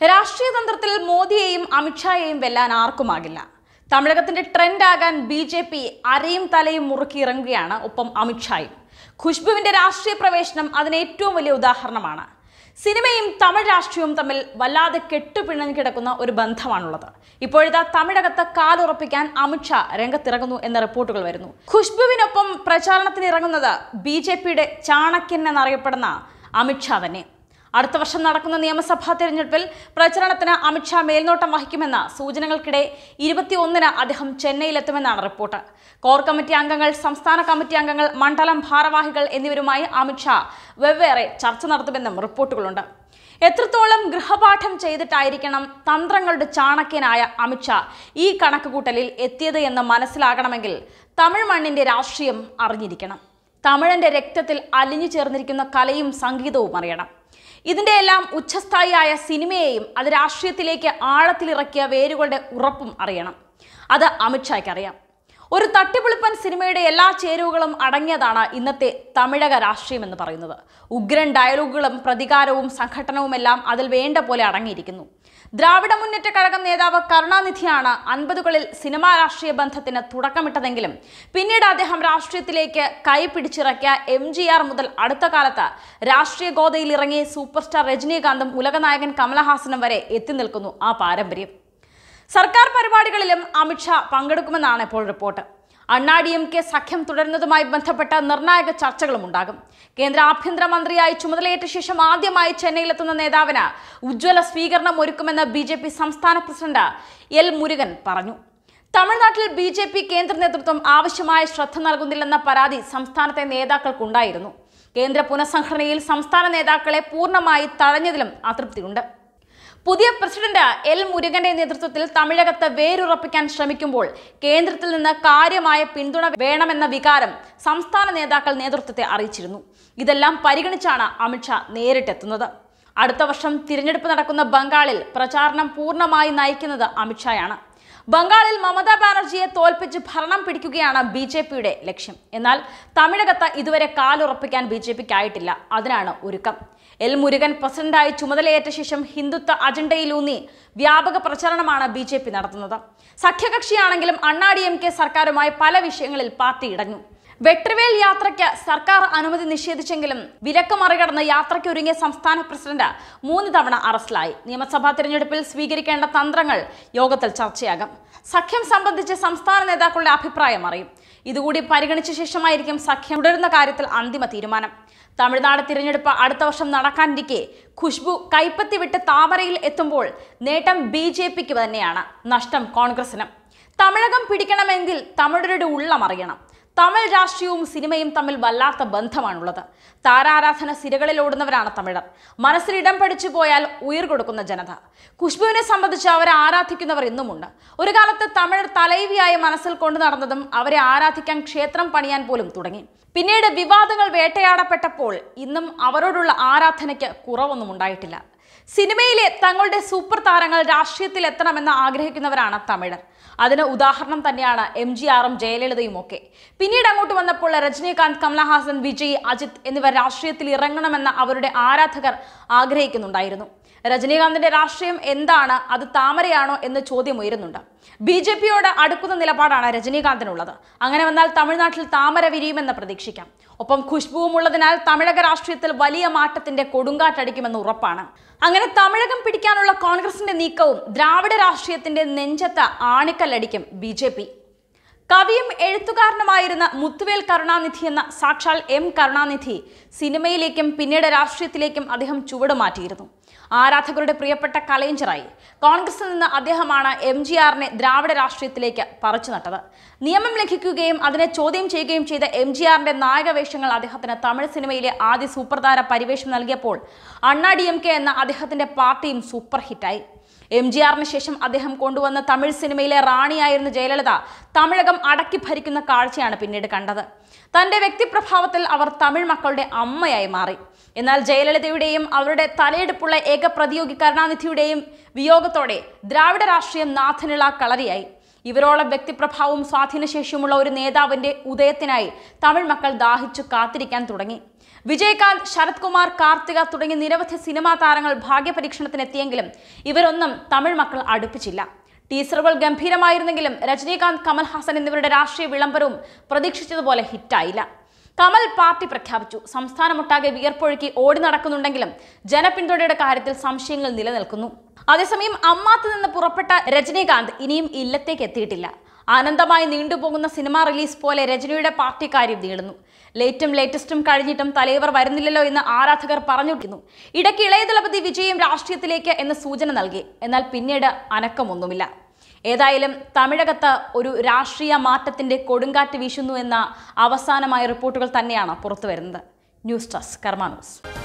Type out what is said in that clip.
രാഷ്ട്രീയ തന്ത്രത്തിൽ മോദിയെയും അമിത്ഷായെയും വെല്ലാൻ ആർക്കുമാകില്ല തമിഴകത്തിന്റെ ട്രെൻഡ് ആകാൻ ബി ജെ പി അരയും തലയും മുറുക്കി ഇറങ്ങുകയാണ് ഒപ്പം അമിത്ഷായും ഖുഷ്ബുവിന്റെ രാഷ്ട്രീയ പ്രവേശനം അതിന് ഏറ്റവും വലിയ ഉദാഹരണമാണ് സിനിമയും തമിഴ് രാഷ്ട്രീയവും തമ്മിൽ വല്ലാതെ കെട്ടുപിണഞ്ഞു കിടക്കുന്ന ഒരു ബന്ധമാണുള്ളത് ഇപ്പോഴിതാ തമിഴകത്ത് കാലുറപ്പിക്കാൻ അമിത്ഷാ രംഗത്തിറങ്ങുന്നു എന്ന റിപ്പോർട്ടുകൾ വരുന്നു ഖുഷ്ബുവിനൊപ്പം പ്രചാരണത്തിന് ഇറങ്ങുന്നത് ബി ജെ പിയുടെ ചാണക്യൻ എന്നറിയപ്പെടുന്ന അമിത്ഷാ തന്നെ അടുത്ത വർഷം നടക്കുന്ന നിയമസഭാ തെരഞ്ഞെടുപ്പിൽ പ്രചരണത്തിന് അമിത്ഷാ മേൽനോട്ടം വഹിക്കുമെന്ന സൂചനകൾക്കിടെ ഇരുപത്തിയൊന്നിന് അദ്ദേഹം ചെന്നൈയിലെത്തുമെന്നാണ് റിപ്പോർട്ട് കോർ കമ്മിറ്റി അംഗങ്ങൾ സംസ്ഥാന കമ്മിറ്റി അംഗങ്ങൾ മണ്ഡലം ഭാരവാഹികൾ എന്നിവരുമായി അമിത്ഷാ വെവ്വേറെ ചർച്ച നടത്തുമെന്നും റിപ്പോർട്ടുകളുണ്ട് എത്രത്തോളം ഗൃഹപാഠം ചെയ്തിട്ടായിരിക്കണം തന്ത്രങ്ങളുടെ ചാണക്യനായ അമിത്ഷാ ഈ കണക്കുകൂട്ടലിൽ എത്തിയത് എന്ന് മനസ്സിലാകണമെങ്കിൽ തമിഴ് മണ്ണിന്റെ രാഷ്ട്രീയം അറിഞ്ഞിരിക്കണം തമിഴന്റെ രക്തത്തിൽ അലിഞ്ഞു ചേർന്നിരിക്കുന്ന കലയും സംഗീതവും അറിയണം ഇതിന്റെ എല്ലാം ഉച്ചസ്ഥായിയായ സിനിമയെയും അത് രാഷ്ട്രീയത്തിലേക്ക് ആഴത്തിലിറക്കിയ വേരുകളുടെ ഉറപ്പും അറിയണം അത് അമിത്ഷായ്ക്ക് അറിയാം ഒരു തട്ടിപ്പൊളിപ്പൻ സിനിമയുടെ എല്ലാ ചേരുവകളും അടങ്ങിയതാണ് ഇന്നത്തെ തമിഴക രാഷ്ട്രീയം എന്ന് പറയുന്നത് ഉഗ്രൻ ഡയലോഗുകളും പ്രതികാരവും സംഘടനവുമെല്ലാം അതിൽ വേണ്ട പോലെ അടങ്ങിയിരിക്കുന്നു ദ്രാവിഡ മുന്നേറ്റ കഴകം നേതാവ് കരുണാനിധിയാണ് അൻപതുകളിൽ സിനിമാ രാഷ്ട്രീയ ബന്ധത്തിന് തുടക്കമിട്ടതെങ്കിലും പിന്നീട് അദ്ദേഹം രാഷ്ട്രീയത്തിലേക്ക് കൈ പിടിച്ചിറക്കിയ എം ജി ആർ മുതൽ അടുത്ത കാലത്ത് രാഷ്ട്രീയ ഗോതയിൽ ഇറങ്ങി സൂപ്പർ സ്റ്റാർ രജനീകാന്തും ഉലകനായകൻ കമലഹാസനും വരെ എത്തി നിൽക്കുന്നു ആ പാരമ്പര്യം സർക്കാർ പരിപാടികളിലും അമിത്ഷാ പങ്കെടുക്കുമെന്നാണ് ഇപ്പോൾ റിപ്പോർട്ട് അണ്ണാ ഡി എം കെ സഖ്യം തുടരുന്നതുമായി ബന്ധപ്പെട്ട നിർണായക ചർച്ചകളും ഉണ്ടാകും കേന്ദ്ര ആഭ്യന്തരമന്ത്രിയായി ചുമതലയേറ്റ ശേഷം ആദ്യമായി ചെന്നൈയിലെത്തുന്ന നേതാവിന് ഉജ്ജ്വല സ്വീകരണം ഒരുക്കുമെന്ന് ബി ജെ പി സംസ്ഥാന പ്രസിഡന്റ് എൽ മുരുകൻ പറഞ്ഞു തമിഴ്നാട്ടിൽ ബി ജെ പി കേന്ദ്ര നേതൃത്വം ആവശ്യമായ ശ്രദ്ധ നൽകുന്നില്ലെന്ന പരാതി സംസ്ഥാനത്തെ നേതാക്കൾക്കുണ്ടായിരുന്നു കേന്ദ്ര പുനഃസംഘടനയിൽ സംസ്ഥാന നേതാക്കളെ പൂർണ്ണമായി തഴഞ്ഞതിലും അതൃപ്തിയുണ്ട് പുതിയ പ്രസിഡന്റ് എൽ മുരുകന്റെ നേതൃത്വത്തിൽ തമിഴകത്ത് വേരുറപ്പിക്കാൻ ശ്രമിക്കുമ്പോൾ കേന്ദ്രത്തിൽ നിന്ന് കാര്യമായ പിന്തുണ വേണമെന്ന വികാരം സംസ്ഥാന നേതാക്കൾ നേതൃത്വത്തെ അറിയിച്ചിരുന്നു ഇതെല്ലാം പരിഗണിച്ചാണ് അമിത്ഷാ നേരിട്ടെത്തുന്നത് അടുത്ത വർഷം തിരഞ്ഞെടുപ്പ് നടക്കുന്ന ബംഗാളിൽ പ്രചാരണം പൂർണ്ണമായി നയിക്കുന്നത് അമിത്ഷായാണ് ബംഗാളിൽ മമതാ ബാനർജിയെ തോൽപ്പിച്ച് ഭരണം പിടിക്കുകയാണ് ബി ജെ പിയുടെ ലക്ഷ്യം എന്നാൽ തമിഴകത്ത് ഇതുവരെ കാലുറപ്പിക്കാൻ ബി ജെ പിക്ക് ആയിട്ടില്ല അതിനാണ് ഒരുക്കം എൽ മുരുകൻ പ്രസിഡന്റായി ചുമതലയേറ്റ ശേഷം ഹിന്ദുത്വ അജണ്ടയിലൂന്നി വ്യാപക പ്രചാരണമാണ് ബി ജെ പി നടത്തുന്നത് സഖ്യകക്ഷിയാണെങ്കിലും അണ്ണാ ഡി എം കെ സർക്കാരുമായി പല വിഷയങ്ങളിൽ പാർട്ടി ഇടഞ്ഞു വെട്രിവേൽ യാത്രയ്ക്ക് സർക്കാർ അനുമതി നിഷേധിച്ചെങ്കിലും വിലക്ക് മറികടന്ന് യാത്രയ്ക്ക് ഒരുങ്ങിയ സംസ്ഥാന പ്രസിഡന്റ് മൂന്ന് തവണ അറസ്റ്റിലായി നിയമസഭാ തിരഞ്ഞെടുപ്പിൽ സ്വീകരിക്കേണ്ട തന്ത്രങ്ങൾ യോഗത്തിൽ ചർച്ചയാകും സഖ്യം സംബന്ധിച്ച് സംസ്ഥാന നേതാക്കളുടെ അഭിപ്രായം അറിയും ഇതുകൂടി പരിഗണിച്ച ശേഷമായിരിക്കും സഖ്യം തുടരുന്ന കാര്യത്തിൽ അന്തിമ തീരുമാനം തമിഴ്നാട് തിരഞ്ഞെടുപ്പ് അടുത്ത വർഷം നടക്കാനിരിക്കെ ഖുഷ്ബു കൈപ്പത്തി വിട്ട് താമരയിൽ എത്തുമ്പോൾ നേട്ടം ബി ജെ പിക്ക് തന്നെയാണ് നഷ്ടം കോൺഗ്രസിനും തമിഴകം പിടിക്കണമെങ്കിൽ തമിഴരുടെ ഉള്ളം അറിയണം തമിഴ് രാഷ്ട്രീയവും സിനിമയും തമ്മിൽ വല്ലാത്ത ബന്ധമാണുള്ളത് താരാരാധന സിരകളിൽ ഓടുന്നവരാണ് തമിഴർ മനസ്സിൽ ഇടം പഠിച്ചു പോയാൽ ഉയർ കൊടുക്കുന്ന ജനത ഖുഷ്ബുവിനെ സംബന്ധിച്ച് അവരെ ആരാധിക്കുന്നവർ ഇന്നുമുണ്ട് ഒരു കാലത്ത് തമിഴർ തലൈവിയായി മനസ്സിൽ കൊണ്ടു നടന്നതും അവരെ ആരാധിക്കാൻ ക്ഷേത്രം പണിയാൻ പോലും തുടങ്ങി പിന്നീട് വിവാദങ്ങൾ വേട്ടയാടപ്പെട്ടപ്പോൾ ഇന്നും അവരോടുള്ള ആരാധനയ്ക്ക് കുറവൊന്നും ഉണ്ടായിട്ടില്ല സിനിമയിലെ തങ്ങളുടെ സൂപ്പർ താരങ്ങൾ രാഷ്ട്രീയത്തിൽ എത്തണമെന്ന് ആഗ്രഹിക്കുന്നവരാണ് തമിഴർ അതിന് ഉദാഹരണം തന്നെയാണ് എം ജി ആറും ജയലളിതയും ഒക്കെ പിന്നീട് അങ്ങോട്ട് വന്നപ്പോൾ രജനീകാന്ത് കമലഹാസൻ വിജയ് അജിത് എന്നിവർ രാഷ്ട്രീയത്തിൽ ഇറങ്ങണമെന്ന അവരുടെ ആരാധകർ ആഗ്രഹിക്കുന്നുണ്ടായിരുന്നു രജനീകാന്തിന്റെ രാഷ്ട്രീയം എന്താണ് അത് താമരയാണോ എന്ന് ചോദ്യം ഉയരുന്നുണ്ട് ബി ജെ പിയോട് അടുക്കുന്ന നിലപാടാണ് രജനീകാന്തിനുള്ളത് അങ്ങനെ വന്നാൽ തമിഴ്നാട്ടിൽ താമര വിരിയുമെന്ന് പ്രതീക്ഷിക്കാം ഒപ്പം ഖുഷ്ബുവും ഉള്ളതിനാൽ തമിഴക രാഷ്ട്രീയത്തിൽ വലിയ മാറ്റത്തിന്റെ കൊടുങ്കാറ്റടിക്കുമെന്ന് ഉറപ്പാണ് അങ്ങനെ തമിഴകം പിടിക്കാനുള്ള കോൺഗ്രസിന്റെ നീക്കവും ദ്രാവിഡ രാഷ്ട്രീയത്തിന്റെ നെഞ്ചത്ത് ആണിക്കല്ലടിക്കും ബി ജെ പി കവിയും എഴുത്തുകാരനുമായിരുന്ന മുത്തുവേൽ കരുണാനിധി എന്ന സാക്ഷാൽ എം കരുണാനിധി സിനിമയിലേക്കും പിന്നീട് രാഷ്ട്രീയത്തിലേക്കും അദ്ദേഹം ചുവട് മാറ്റിയിരുന്നു ആരാധകരുടെ പ്രിയപ്പെട്ട കലയിഞ്ചറായി കോൺഗ്രസിൽ നിന്ന് അദ്ദേഹമാണ് എം ജി ആറിനെ ദ്രാവിഡ രാഷ്ട്രീയത്തിലേക്ക് പറിച്ചു നട്ടത് നിയമം ലംഘിക്കുകയും അതിനെ ചോദ്യം ചെയ്യുകയും ചെയ്ത എം ജി ആറിന്റെ നായകവേഷങ്ങൾ അദ്ദേഹത്തിന് തമിഴ് സിനിമയിലെ ആദ്യ സൂപ്പർതാര പരിവേഷം നൽകിയപ്പോൾ അണ്ണാ ഡി എം കെ എന്ന അദ്ദേഹത്തിന്റെ പാർട്ടിയും സൂപ്പർ ഹിറ്റായി എം ജി ആറിന് ശേഷം അദ്ദേഹം കൊണ്ടുവന്ന തമിഴ് സിനിമയിലെ റാണിയായിരുന്ന ജയലളിത തമിഴകം അടക്കി ഭരിക്കുന്ന കാഴ്ചയാണ് പിന്നീട് കണ്ടത് തന്റെ വ്യക്തിപ്രഭാവത്തിൽ അവർ തമിഴ് മക്കളുടെ അമ്മയായി മാറി എന്നാൽ ജയലളിതയുടെയും അവരുടെ തലയെടുപ്പുള്ള ഏക പ്രതിയോഗി കരുണാനിധിയുടെയും വിയോഗത്തോടെ ദ്രാവിഡ രാഷ്ട്രീയം നാഥനിള കളരിയായി ഇവരോളം വ്യക്തിപ്രഭാവവും സ്വാധീനശേഷിയുമുള്ള ഒരു നേതാവിന്റെ ഉദയത്തിനായി തമിഴ് മക്കൾ ദാഹിച്ചു കാത്തിരിക്കാൻ തുടങ്ങി വിജയകാന്ത് ശരത് കുമാർ കാർത്തിക തുടങ്ങിയ നിരവധി സിനിമാ താരങ്ങൾ ഭാഗ്യപരീക്ഷണത്തിനെത്തിയെങ്കിലും ഇവരൊന്നും തമിഴ് മക്കൾ അടുപ്പിച്ചില്ല ടീസറുകൾ ഗംഭീരമായിരുന്നെങ്കിലും രജനീകാന്ത് കമൽഹാസൻ എന്നിവരുടെ രാഷ്ട്രീയ വിളംബരവും പ്രതീക്ഷിച്ചതുപോലെ ഹിറ്റായില്ല കമൽ പാർട്ടി പ്രഖ്യാപിച്ചു സംസ്ഥാനമൊട്ടാകെ വിയർപ്പൊഴുക്കി ഓടി നടക്കുന്നുണ്ടെങ്കിലും ജനപിന്തുണയുടെ കാര്യത്തിൽ സംശയങ്ങൾ നിലനിൽക്കുന്നു അതേസമയം അമ്മാത്ത് നിന്ന് പുറപ്പെട്ട രജനീകാന്ത് ഇനിയും ഇല്ലത്തേക്ക് എത്തിയിട്ടില്ല ആനന്ദമായി നീണ്ടുപോകുന്ന സിനിമ റിലീസ് പോലെ രജനിയുടെ പാർട്ടിക്കാര്യം നീളുന്നു ലേറ്റും ലേറ്റസ്റ്റും കഴിഞ്ഞിട്ടും തലൈവർ വരുന്നില്ലല്ലോ എന്ന് ആരാധകർ പറഞ്ഞുകൊണ്ടിരുന്നു ഇടയ്ക്ക് ഇളയദളപതി വിജയം രാഷ്ട്രീയത്തിലേക്ക് എന്ന് സൂചന നൽകി എന്നാൽ പിന്നീട് അനക്കമൊന്നുമില്ല ഏതായാലും തമിഴകത്ത് ഒരു രാഷ്ട്രീയ മാറ്റത്തിന്റെ കൊടുങ്കാറ്റ് വീശുന്നു എന്ന അവസാനമായ റിപ്പോർട്ടുകൾ തന്നെയാണ് പുറത്തുവരുന്നത് ന്യൂസ് ഡെസ്ക് കർമാ ന്യൂസ്